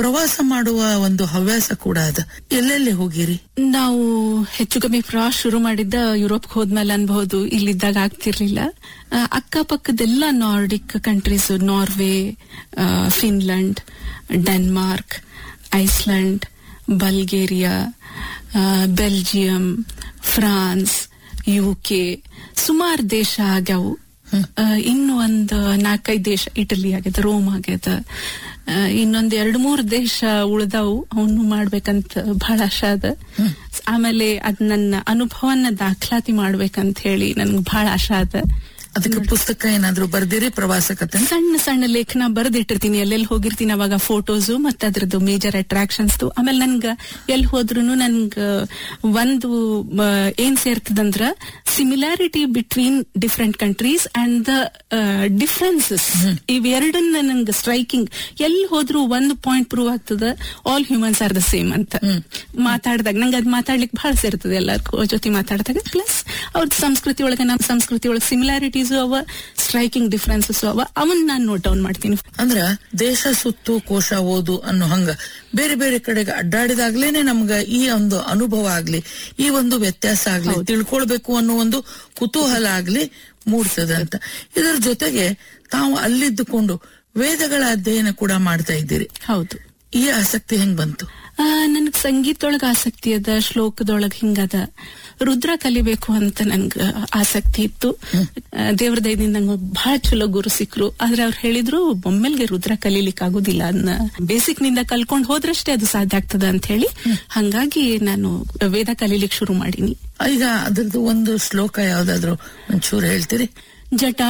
ಪ್ರವಾಸ ಮಾಡುವ ಒಂದು ಹವ್ಯಾಸ ಕೂಡ ಅದ ಎಲ್ಲೆಲ್ಲಿ ಹೋಗಿರಿ ನಾವು ಹೆಚ್ಚು ಕಮ್ಮಿ ಪ್ರವಾಸ ಶುರು ಮಾಡಿದ್ದ ಯುರೋಪ್ ಹೋದ್ಮೇಲೆ ಅನ್ಬಹುದು ಇಲ್ಲಿದ್ದಾಗ ಆಗ್ತಿರ್ಲಿಲ್ಲ ಆ, ಅಕ್ಕಪಕ್ಕದೆಲ್ಲ ನಾರ್ಡಿಕ್ ಕಂಟ್ರೀಸ್ ನಾರ್ವೆ ಆ, ಫಿನ್ಲೆಂಡ್ ಡೆನ್ಮಾರ್ಕ್ ಐಸ್ಲ್ಯಾಂಡ್ ಬಲ್ಗೇರಿಯಾ ಆ, ಬೆಲ್ಜಿಯಂ ಫ್ರಾನ್ಸ್ ಯುಕೆ ಸುಮಾರು ದೇಶ ಆಗ್ಯಾವು ಆ, ಇನ್ನು ಒಂದು ನಾಲ್ಕೈದು ದೇಶ ಇಟಲಿ ಆಗ್ಯದ ರೋಮ್ ಆಗ್ಯದ ಆ, ಇನ್ನೊಂದ್ ಎರಡ್ ಮೂರ್ ದೇಶ ಉಳ್ದಾವು ಅವನು ಮಾಡ್ಬೇಕಂತ ಬಹಳ ಆಶೆ ಅದ ಆಮೇಲೆ ಅದ್ ನನ್ನ ಅನುಭವನ ದಾಖಲಾತಿ ಮಾಡ್ಬೇಕಂತ ಹೇಳಿ ನನ್ಗೆ ಬಹಳ ಆಶೆ ಅದ ಅದಕ್ಕೆ ಪುಸ್ತಕ ಏನಾದ್ರೂ ಬರ್ದಿರಿ ಪ್ರವಾಸ ಕತೆ ಸಣ್ಣ ಸಣ್ಣ ಲೇಖನ ಬರೆದಿಟ್ಟಿರ್ತೀನಿ ಎಲ್ಲೆಲ್ಲಿ ಹೋಗಿರ್ತೀನಿ ಅವಾಗ ಫೋಟೋಸು ಮತ್ತೆ ಅದ್ರದ್ದು ಮೇಜರ್ ಅಟ್ರಾಕ್ಷನ್ಸ್ ಆಮೇಲೆ ನನ್ಗ ಎಲ್ಲಿ ಹೋದ್ರು ನನ್ಗ ಒಂದು ಆ, ಏನ್ ಸೇರ್ತದಂದ್ರ similarity between different countries and the differences ಇವೆರಡನ್ನ ನನ್ಗೆ ಸ್ಟ್ರೈಕಿಂಗ್ ಎಲ್ಲಿ ಹೋದ್ರು ಒಂದು ಪಾಯಿಂಟ್ ಪ್ರೂವ್ ಆಗ್ತದ all humans are the same ಅಂತ ಮಾತಾಡಿದಾಗ ನಂಗೆ ಅದ್ ಮಾತಾಡ್ಲಿಕ್ಕೆ ಬಹಳ ಸೇರ್ತದೆ ಎಲ್ಲರ ಜೊತೆ ಮಾತಾಡಿದಾಗ ಪ್ಲಸ್ ಅವ್ರದ್ದು ಸಂಸ್ಕೃತಿ ಒಳಗೆ ನಮ್ಮ ಸಂಸ್ಕೃತಿ ಒಳಗೆ ಸಿಮಿಲಾರಿಟೀಸ್ ಅವ ಸ್ಟ್ರೈಕಿಂಗ್ ಡಿಫ್ರೆನ್ಸಸ್ ಅವ ಅವನ್ ನಾನು ನೋಟ್ ಡೌನ್ ಮಾಡ್ತೀನಿ ಅಂದ್ರ ದೇಶ ಸುತ್ತು ಕೋಶ ಓದು ಅನ್ನೋ ಹಂಗ ಬೇರೆ ಬೇರೆ ಕಡೆಗೆ ಅಡ್ಡಾಡಿದಾಗ್ಲೇನೆ ನಮ್ಗ ಈ ಒಂದು ಅನುಭವ ಆಗ್ಲಿ ಈ ಒಂದು ವ್ಯತ್ಯಾಸ ಆಗ್ಲಿ ತಿಳ್ಕೊಳ್ಬೇಕು ಅನ್ನೋ ಒಂದು ಕುತೂಹಲ ಆಗ್ಲಿ ಮೂಡ್ತದೆ ಅಂತ ಇದರ ಜೊತೆಗೆ ತಾವು ಅಲ್ಲಿದ್ದುಕೊಂಡು ವೇದಗಳ ಅಧ್ಯಯನ ಕೂಡ ಮಾಡ್ತಾ ಇದ್ದೀರಿ ಹೌದು ಈ ಆಸಕ್ತಿ ಹೆಂಗ್ ಬಂತು ಆ, ನನಗ್ ಸಂಗೀತದೊಳಗ ಆಸಕ್ತಿ ಅದ ಶ್ಲೋಕದೊಳಗ ಹಿಂಗದ ರುದ್ರ ಕಲಿಬೇಕು ಅಂತ ನನ್ಗ ಆಸಕ್ತಿ ಇತ್ತು ಆ, ದೇವ್ರ ದಯದಿಂದ ನಂಗೆ ಬಹಳ ಚಲೋ ಗುರು ಸಿಕ್ರು ಆದ್ರೆ ಅವ್ರು ಹೇಳಿದ್ರು ಒಮ್ಮೆಲ್ಗೆ ರುದ್ರ ಕಲೀಲಿಕ್ ಆಗುದಿಲ್ಲ ಅದನ್ನ ಬೇಸಿಕ್ ನಿಂದ ಕಲ್ಕೊಂಡ್ ಹೋದ್ರಷ್ಟೇ ಅದು ಸಾಧ್ಯ ಆಗ್ತದ ಅಂತ ಹೇಳಿ ಹಂಗಾಗಿ ನಾನು ವೇದ ಕಲೀಲಿಕ್ ಶುರು ಮಾಡೀನಿ ಈಗ ಅದ್ರದ್ದು ಒಂದು ಶ್ಲೋಕ ಯಾವ್ದಾದ್ರು ಒಂಚೂರು ಹೇಳ್ತೀರಿ ಜಟ